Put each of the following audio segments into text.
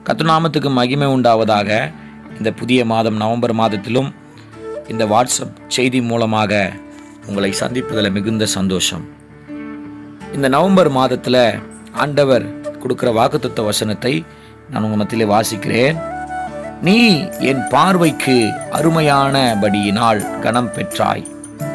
கத்துநாமத்துக்கு மகிமை உண்டாவதாக இந்த புதிய மாதம் நவம்பர் மாதத்திலும் இந்த வாட்ஸ்அப் செய்தி மூலமாக உங்களை சந்திப்பதில் மிகுந்த சந்தோஷம் இந்த நவம்பர் மாதத்தில் ஆண்டவர் கொடுக்குற வாக்குத்தத்த வசனத்தை நான் உங்கள் மத்தியிலே வாசிக்கிறேன் நீ என் பார்வைக்கு அருமையானபடியினால் கனம் பெற்றாய்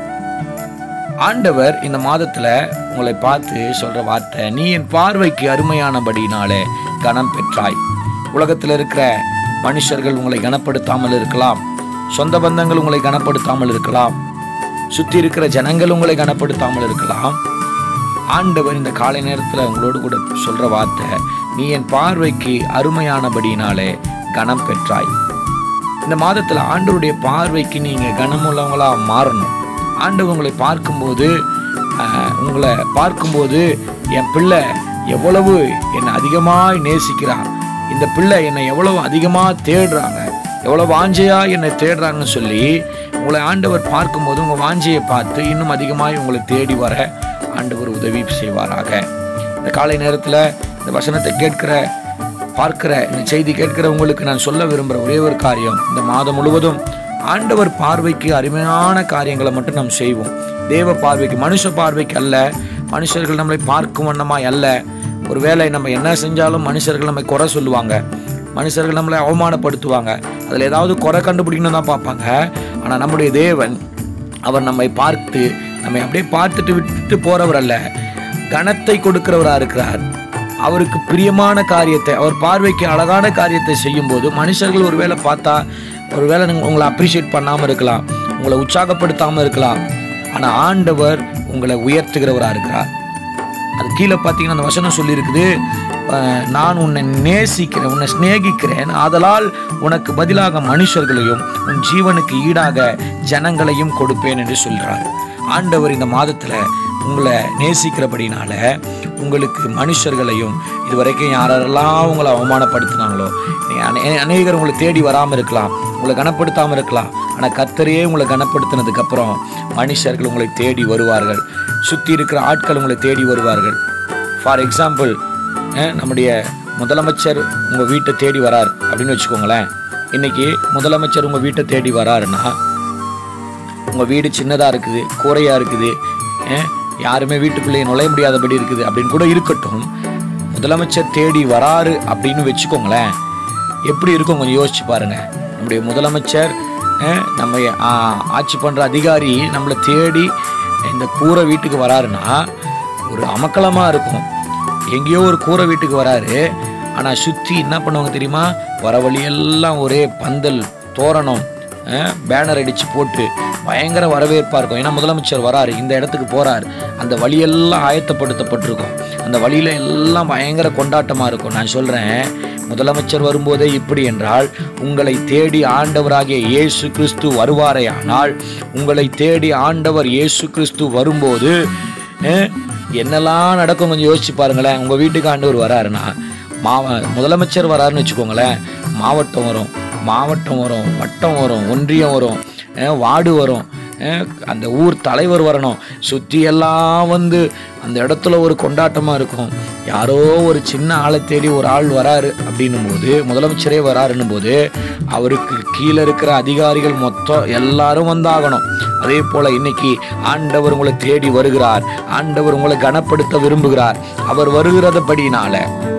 ஆண்டவர் இந்த மாதத்துல உங்களை பார்த்து சொல்ற வார்த்தை நீ என் பார்வைக்கு அருமையானபடினாலே கனம் பெற்றாய் உலகத்தில் இருக்கிற மனுஷர்கள் உங்களை கனப்படுத்தாமல் இருக்கலாம் சொந்த பந்தங்கள் உங்களை கனப்படுத்தாமல் இருக்கலாம் சுத்தி இருக்கிற ஜனங்கள் உங்களை கனப்படுத்தாமல் இருக்கலாம் ஆண்டவர் இந்த காலை நேரத்தில் உங்களோடு கூட சொல்ற வார்த்தை நீ என் பார்வைக்கு அருமையானபடினாலே கனம் பெற்றாய் இந்த மாதத்தில் ஆண்டவருடைய பார்வைக்கு நீங்கள் கனமுள்ளவங்களா மாறணும் ஆண்டவர் உங்களை பார்க்கும்போது ஆஹ், உங்களை பார்க்கும்போது என் பிள்ளை எவ்வளவு என்னை அதிகமாக நேசிக்கிறான் இந்த பிள்ளை என்னை எவ்வளவு அதிகமாக தேடுறாங்க எவ்வளோ வாஞ்சையா என்னை தேடுறாங்கன்னு சொல்லி உங்களை ஆண்டவர் பார்க்கும்போது உங்கள் வாஞ்சையை பார்த்து இன்னும் அதிகமாக உங்களை தேடி வர ஆண்டவர் உதவி செய்வாராக இந்த காலை நேரத்தில் இந்த வசனத்தை கேட்கிற பார்க்கிற இந்த செய்தி கேட்கிற உங்களுக்கு நான் சொல்ல விரும்புகிற ஒரே ஒரு காரியம் இந்த மாதம் முழுவதும் ஆண்டவர் பார்வைக்கு அருமையான காரியங்களை மட்டும் நாம் செய்வோம் தேவ பார்வைக்கு மனுஷ பார்வைக்கு அல்ல மனுஷர்கள் நம்மளை பார்க்கும் வண்ணமாய் அல்ல ஒருவேளை நம்ம என்ன செஞ்சாலும் மனுஷர்கள் நம்மை குறை சொல்லுவாங்க மனுஷர்கள் நம்மளை அவமானப்படுத்துவாங்க அதில் ஏதாவது குறை கண்டுபிடிக்கணும் தான் பார்ப்பாங்க ஆனால் நம்முடைய தேவன் அவர் நம்மை பார்த்து நம்மை அப்படியே பார்த்துட்டு விட்டுட்டு போறவர் அல்ல கனத்தை கொடுக்கிறவரா இருக்கிறார் அவருக்கு பிரியமான காரியத்தை அவர் பார்வைக்கு அழகான காரியத்தை செய்யும்போது மனுஷர்கள் ஒருவேளை பார்த்தா ஒருவேளை நீங்க உங்களை அப்ரிஷியேட் பண்ணாமல் இருக்கலாம் உங்களை உற்சாகப்படுத்தாமல் இருக்கலாம் ஆனால் ஆண்டவர் உங்களை உயர்த்துகிறவரா இருக்கிறார் அது கீழே பார்த்தீங்கன்னா அந்த வசனம் சொல்லியிருக்குது அஹ், நான் உன்னை நேசிக்கிறேன் உன்னை சிநேகிக்கிறேன் ஆதலால் உனக்கு பதிலாக மனுஷர்களையும் உன் ஜீவனுக்கு ஈடாக ஜனங்களையும் கொடுப்பேன் என்று சொல்றார் ஆண்டவர் இந்த மாதத்தில் உங்களை நேசிக்கிறபடினால உங்களுக்கு மனுஷர்களையும் இதுவரைக்கும் யாரெல்லாம் உங்களை அவமானப்படுத்தினாங்களோ நீ அநே- அநேகர் உங்களை தேடி வராமல் இருக்கலாம் உங்களை கனப்படுத்தாமல் இருக்கலாம் ஆனால் கத்தரையே உங்களை கனப்படுத்தினதுக்கு அப்புறம் மனுஷர்கள் உங்களை தேடி வருவார்கள் சுற்றி இருக்கிற ஆட்கள் உங்களை தேடி வருவார்கள் ஃபார் எக்ஸாம்பிள் நம்முடைய முதலமைச்சர் உங்கள் வீட்டை தேடி வரார் அப்படின்னு வச்சுக்கோங்களேன் இன்னைக்கு முதலமைச்சர் உங்கள் வீட்டை தேடி வராருன்னா உங்கள் வீடு சின்னதாக இருக்குது கூரையாக இருக்குது அஹ், யாருமே வீட்டுக்குள்ளேயே நுழைய முடியாதபடி இருக்குது அப்படின்னு கூட இருக்கட்டும் முதலமைச்சர் தேடி வராரு அப்படின்னு வச்சுக்கோங்களேன் எப்படி இருக்கும் கொஞ்சம் யோசிச்சு பாருங்க நம்முடைய முதலமைச்சர் அஹ், நம்ம ஆ, ஆட்சி பண்ணுற அதிகாரி நம்மளை தேடி இந்த கூரை வீட்டுக்கு வராருன்னா ஒரு அமக்கலமாக இருக்கும் எங்கேயோ ஒரு கூரை வீட்டுக்கு வராரு ஆனால் சுற்றி என்ன பண்ணுவாங்க தெரியுமா வர வழியெல்லாம் ஒரே பந்தல் தோரணம் பேனர் அடித்து போட்டு பயங்கர வரவேற்பாக இருக்கும் ஏன்னா முதலமைச்சர் வராரு இந்த இடத்துக்கு போகிறார் அந்த வழியெல்லாம் ஆயத்தப்படுத்தப்பட்டிருக்கும் அந்த வழியில எல்லாம் பயங்கர கொண்டாட்டமாக இருக்கும் நான் சொல்கிறேன் முதலமைச்சர் வரும்போதே இப்படி என்றால் உங்களை தேடி ஆண்டவராகிய இயேசு கிறிஸ்து வருவாரேயானால் உங்களை தேடி ஆண்டவர் இயேசு கிறிஸ்து வரும்போது அஹ், என்னெல்லாம் நடக்கும் கொஞ்சம் யோசிச்சு பாருங்களேன் உங்கள் வீட்டுக்கு ஆண்டவர் வராருன்னா மாவ முதலமைச்சர் வராருன்னு வச்சுக்கோங்களேன் மாவட்டம் வரும் மாவட்டம் வரும் வட்டம் வரும் ஒன்றியம் வரும் அஹ், வார்டு வரும் அஹ், அந்த ஊர் தலைவர் வரணும் சுற்றி எல்லாம் வந்து அந்த இடத்துல ஒரு கொண்டாட்டமாக இருக்கும் யாரோ ஒரு சின்ன ஆளை தேடி ஒரு ஆள் வராரு அப்படின்னும் போது முதலமைச்சரே வராருன்னும் போது அவருக்கு கீழே இருக்கிற அதிகாரிகள் மொத்தம் எல்லாரும் வந்தாகணும் அதே போல இன்னைக்கு ஆண்டவர் உங்களை தேடி வருகிறார் ஆண்டவர் உங்களை கனப்படுத்த விரும்புகிறார் அவர் வருகிறதபடினால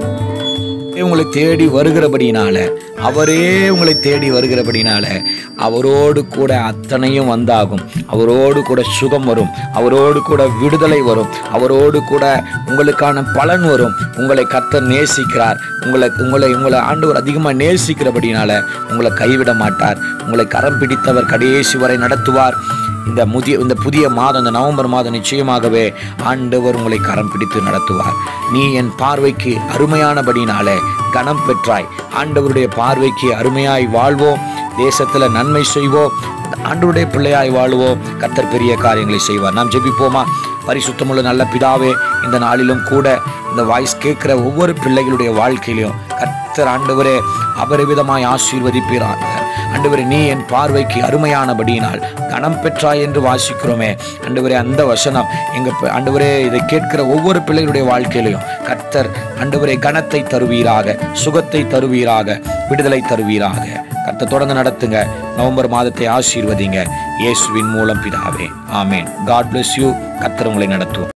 உங்களை தேடி வருகிறபடினால அவரே உங்களை தேடி வருகிறபடினால அவரோடு கூட அத்தனையும் வந்தாகும் அவரோடு கூட சுகம் வரும் அவரோடு கூட விடுதலை வரும் அவரோடு கூட உங்களுக்கான பலன் வரும் உங்களை கர்த்தர் நேசிக்கிறார் உங்களை உங்களை உங்களை ஆண்டவர் அதிகமாக நேசிக்கிறபடினால உங்களை கைவிட மாட்டார் உங்களை கரம் பிடித்தவர் கடைசி வரை நடத்துவார் இந்த முதிய இந்த புதிய மாதம் இந்த நவம்பர் மாதம் நிச்சயமாகவே ஆண்டவர் உங்களை கரம் பிடித்து நடத்துவார் நீ என் பார்வைக்கு அருமையானபடினாலே கனம் பெற்றாய் ஆண்டவருடைய பார்வைக்கு அருமையாய் வாழ்வோம் தேசத்துல நன்மை செய்வோம் ஆண்டவருடைய பிள்ளையாய் வாழுவோம் கத்தர் பெரிய காரியங்களை செய்வார் நாம் ஜெபிப்போமா பரிசுத்தமுள்ள நல்ல பிதாவே இந்த நாளிலும் கூட இந்த வாய்ஸ் கேட்கிற ஒவ்வொரு பிள்ளைகளுடைய வாழ்க்கையிலும் கர்த்தர் ஆண்டவரே அபரிவிதமாய் ஆசீர்வதிப்பீராக ஆண்டவரே நீ என் பார்வைக்கு அருமையானபடியினால் கனம் பெற்றாய் என்று வாசிக்கிறோமே ஆண்டவரே அந்த வசனம் எங்க ப- ஆண்டவரே இதை கேட்கிற ஒவ்வொரு பிள்ளைகளுடைய வாழ்க்கையிலையும் கர்த்தர் ஆண்டவரே கனத்தை தருவீராக சுகத்தை தருவீராக விடுதலை தருவீராக கர்த்தர் தொடர்ந்து நடத்துங்க நவம்பர் மாதத்தை ஆசீர்வதிங்க இயேசுவின் மூலம் பிதாவே ஆமென் காட் bless யூ கர்த்தர் உங்களை நடத்தும்